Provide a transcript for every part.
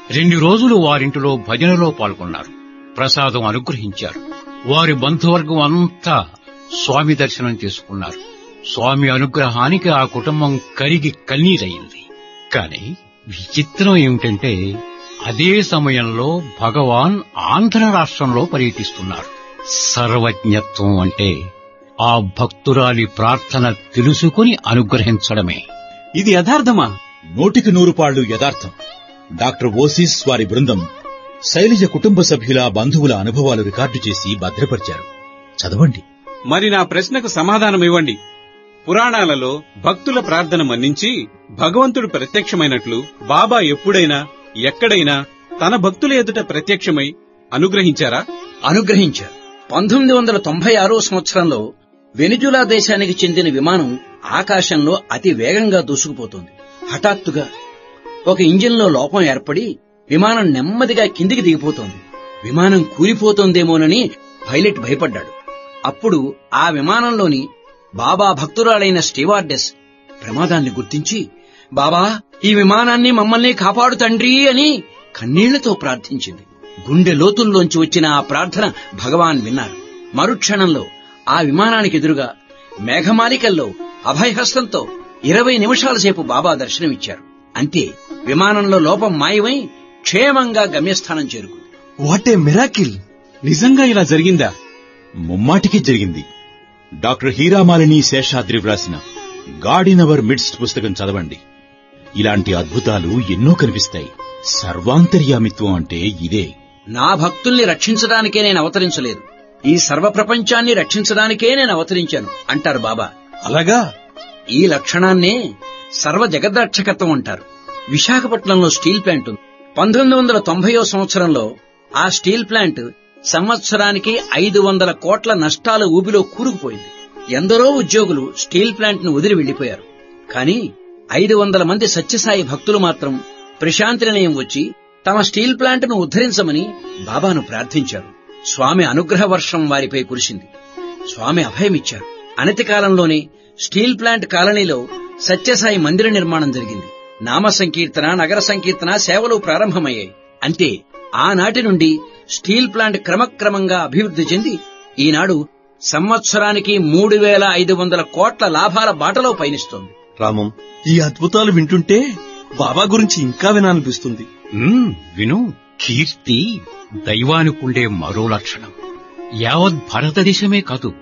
రెండు రోజులు వారింటిలో భజనలో పాల్గొన్నారు ప్రసాదం అనుగ్రహించారు వారి బంధువర్గం అంతా స్వామి దర్శనం చేసుకున్నారు స్వామి అనుగ్రహానికి ఆ కుటుంబం కరిగి కన్నీరయింది కాని విచిత్రం ఏమిటంటే అదే సమయంలో భగవాన్ ఆంధ్ర రాష్ట్రంలో పర్యటిస్తున్నారు సర్వజ్ఞత్వం అంటే ఆ భక్తురాలి ప్రార్థన తెలుసుకుని అనుగ్రహించడమే ఇది యథార్థమా నూటికి నూరు పాళ్లు యథార్థం డాక్టర్ ఓసిస్ వారి బృందం శైలజ కుటుంబ సభ్యుల బంధువుల అనుభవాలు రికార్డు చేసి భద్రపరిచారు చదవండి మరి నా ప్రశ్నకు సమాధానం ఇవ్వండి పురాణాలలో భక్తుల ప్రార్థన మన్నించి భగవంతుడు ప్రత్యక్షమైనట్లు బాబా ఎప్పుడైనా ఎక్కడైనా తన భక్తుల ఎదుట ప్రత్యక్షమై అనుగ్రహించారా అనుగ్రహించారు పంతొమ్మిది వందల తొంభై ఆరో సంవత్సరంలో వెనిజులా దేశానికి చెందిన విమానం ఆకాశంలో అతి వేగంగా దూసుకుపోతోంది హఠాత్తుగా ఒక ఇంజిన్లో లోపం ఏర్పడి విమానం నెమ్మదిగా కిందికి దిగిపోతోంది విమానం కూలిపోతోందేమోనని పైలట్ భయపడ్డాడు అప్పుడు ఆ విమానంలోని బాబా భక్తురాలైన స్టీవార్డెస్ ప్రమాదాన్ని గుర్తించి బాబా ఈ విమానాన్ని మమ్మల్ని కాపాడు తండ్రి అని కన్నీళ్లతో ప్రార్థించింది గుండె లోతుల్లోంచి వచ్చిన ఆ ప్రార్థన భగవాన్ విన్నారు మరుక్షణంలో ఆ విమానానికి ఎదురుగా మేఘమాలికల్లో అభయహస్తంతో ఇరవై నిమిషాల సేపు బాబా దర్శనమిచ్చారు అంతే విమానంలో లోపం మాయమై క్షేమంగా గమ్యస్థానం చేరుకుంది వాట్ ఏ మిరాకిల్ నిజంగా ఇలా జరిగిందా ముమ్మాటికి జరిగింది డాక్టర్ హీరామాలిని శేషాద్రి వ్రాసిన గాడ్ ఇన్ అవర్ మిడ్స్ట్ పుస్తకం చదవండి ఇలాంటి అద్భుతాలు ఎన్నో కనిపిస్తాయి సర్వాంతర్యామిత్వం అంటే ఇదే నా భక్తుల్ని రక్షించడానికే నేను అవతరించలేదు ఈ సర్వ ప్రపంచాన్ని రక్షించడానికే నేను అవతరించాను అంటారు బాబా అలాగా ఈ లక్షణాన్నే సర్వ జగద్రక్షకత్వం అంటారు విశాఖపట్నంలో స్టీల్ ప్లాంట్ ఉంది పంతొమ్మిది వందల తొంభైయో సంవత్సరంలో ఆ స్టీల్ ప్లాంట్ సంవత్సరానికి ఐదు వందల కోట్ల నష్టాల ఊబిలో కూరుకుపోయింది ఎందరో ఉద్యోగులు స్టీల్ ప్లాంట్ ను వదిలి వెళ్లిపోయారు కానీ ఐదు వందల మంది సత్యసాయి భక్తులు మాత్రం ప్రశాంతి నిలయం వచ్చి తమ స్టీల్ ప్లాంట్ ను ఉద్ధరించమని బాబాను ప్రార్థించారు స్వామి అనుగ్రహ వర్షం వారిపై కురిసింది స్వామి అభయమిచ్చారు అనతి కాలంలోనే స్టీల్ ప్లాంట్ కాలనీలో సత్యసాయి మందిర నిర్మాణం జరిగింది నామ సంకీర్తన నగర సంకీర్తన సేవలు ప్రారంభమయ్యాయి అంతే ఆనాటి నుండి స్టీల్ ప్లాంట్ క్రమక్రమంగా అభివృద్ధి చెంది ఈనాడు సంవత్సరానికి మూడు వేల ఐదు వందల కోట్ల లాభాల బాటలో పయనిస్తోంది రామం ఈ అద్భుతాలు వింటుంటే బాబా గురించి ఇంకా వినాలనిపిస్తుంది ఉమ్, విను కీర్తి దైవానికుండే మరో లక్షణం యావత్ భారతదేశమే కాదు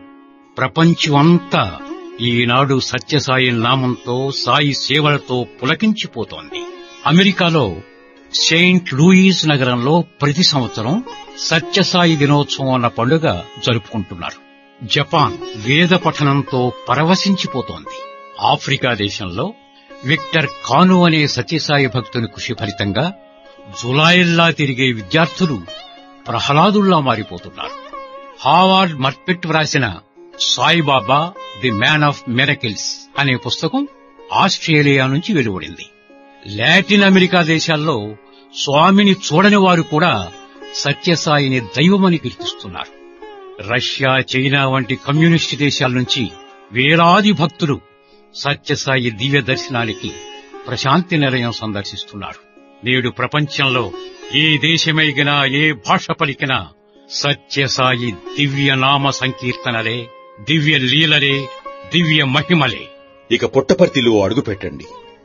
ప్రపంచమంతా ఈనాడు సత్యసాయి నామంతో సాయి సేవలతో పులకించిపోతోంది అమెరికాలో సెయింట్ లూయిస్ నగరంలో ప్రతి సంవత్సరం సత్యసాయి దినోత్సవం అన్న పండుగ జరుపుకుంటున్నారు జపాన్ వేద పఠనంతో పరవశించిపోతోంది ఆఫ్రికా దేశంలో విక్టర్ కాను అనే సత్యసాయి భక్తుని కృషి ఫలితంగా జులాయిల్లా తిరిగే విద్యార్థులు ప్రహ్లాదుల్లా మారిపోతున్నారు హావార్డ్ మర్పెట్ వ్రాసిన Saibaba the man of miracles అనే పుస్తకం ఆస్ట్రేలియా నుంచి వెలువడింది లాటిన్ అమెరికా దేశాల్లో స్వామిని చూడని వారు కూడా సత్యసాయిని దైవమని కీర్తిస్తున్నారు రష్యా చైనా వంటి కమ్యూనిస్టు దేశాల నుంచి వేలాది భక్తులు సత్యసాయి దివ్య దర్శనానికి ప్రశాంతి నిలయం సందర్శిస్తున్నారు నేడు ప్రపంచంలో ఏ దేశమైగినా ఏ భాష పలికినా సత్యసాయి దివ్య నామ సంకీర్తనలే దివ్య లీలలే దివ్య మహిమలే ఇక పుట్టపర్తిలో అడుగుపెట్టండి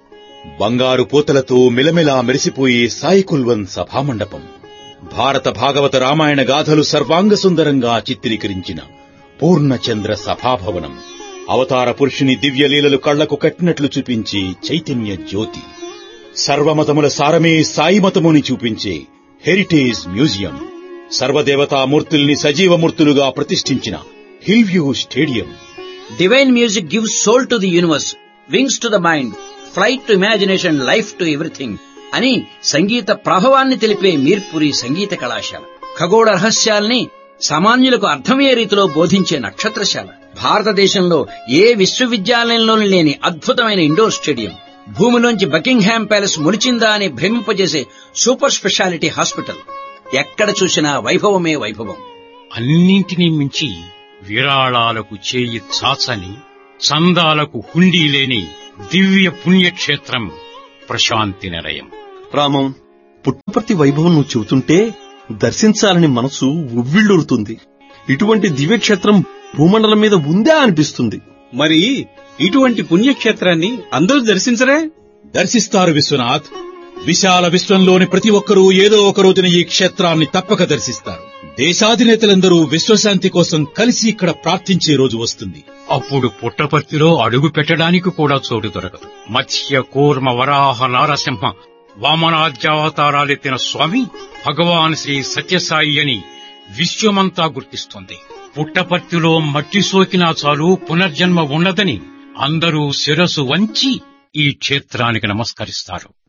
బంగారు పూతలతో మిలమిలా మెరిసిపోయే సాయి కుల్వన్ సభామండపం భారత భాగవత రామాయణ గాథలు సర్వాంగ సుందరంగా చిత్రీకరించిన పూర్ణచంద్ర సభాభవనం అవతార పురుషుని దివ్యలీలలు కళ్లకు కట్టినట్లు చూపించే చైతన్య జ్యోతి సర్వమతముల సారమే సాయి మతముని చూపించే హెరిటేజ్ మ్యూజియం సర్వదేవతామూర్తుల్ని సజీవమూర్తులుగా ప్రతిష్ఠించిన hill view stadium divine music gives soul to the universe wings to the mind flight to imagination life to everything అని సంగీత ప్రభావాన్ని తెలిపే మీర్పురి సంగీత కళాశాల ఖగోళ రహస్యాల్ని సామాన్యులకు అర్థమయ్యే రీతిలో బోధించే నక్షత్రశాల భారతదేశంలో ఏ విశ్వవిద్యాలయంలోనూ లేని అద్భుతమైన ఇండోర్ స్టేడియం భూమిలోంచి బకింగ్హామ్ ప్యాలెస్ మొలిచిందా అని భ్రమింపజేసే సూపర్ స్పెషాలిటీ హాస్పిటల్ ఎక్కడ చూసినా వైభవమే వైభవం అన్నింటినీ మించి విరాళాలకు చేయి చాచని చందాలకు హుండీ లేని దివ్య పుణ్యక్షేత్రం ప్రశాంతి నిలయం రామం పుట్టపర్తి వైభవం నువ్వు చెబుతుంటే దర్శించాలని మనసు ఉవ్విళ్ళూరుతుంది ఇటువంటి దివ్యక్షేత్రం భూమండలం మీద ఉందా అనిపిస్తుంది మరి ఇటువంటి పుణ్యక్షేత్రాన్ని అందరూ దర్శించరే దర్శిస్తారు విశ్వనాథ్ విశాల విశ్వంలోని ప్రతి ఒక్కరూ ఏదో ఒక రోజున ఈ క్షేత్రాన్ని తప్పక దర్శిస్తారు దేశాధినేతలందరూ విశ్వశాంతి కోసం కలిసి ఇక్కడ ప్రార్థించే రోజు వస్తుంది అప్పుడు పుట్టపర్తిలో అడుగు పెట్టడానికి కూడా చోటు దొరకదు మత్స్య కూర్మ వరాహ నారసింహ వామనాద్యావతారాలెత్తిన స్వామి భగవాన్ శ్రీ సత్యసాయి అని విశ్వమంతా గుర్తిస్తుంది పుట్టపర్తిలో మట్టి సోకినా చాలు పునర్జన్మ ఉన్నదని అందరూ శిరసు వంచి ఈ క్షేత్రానికి నమస్కరిస్తారు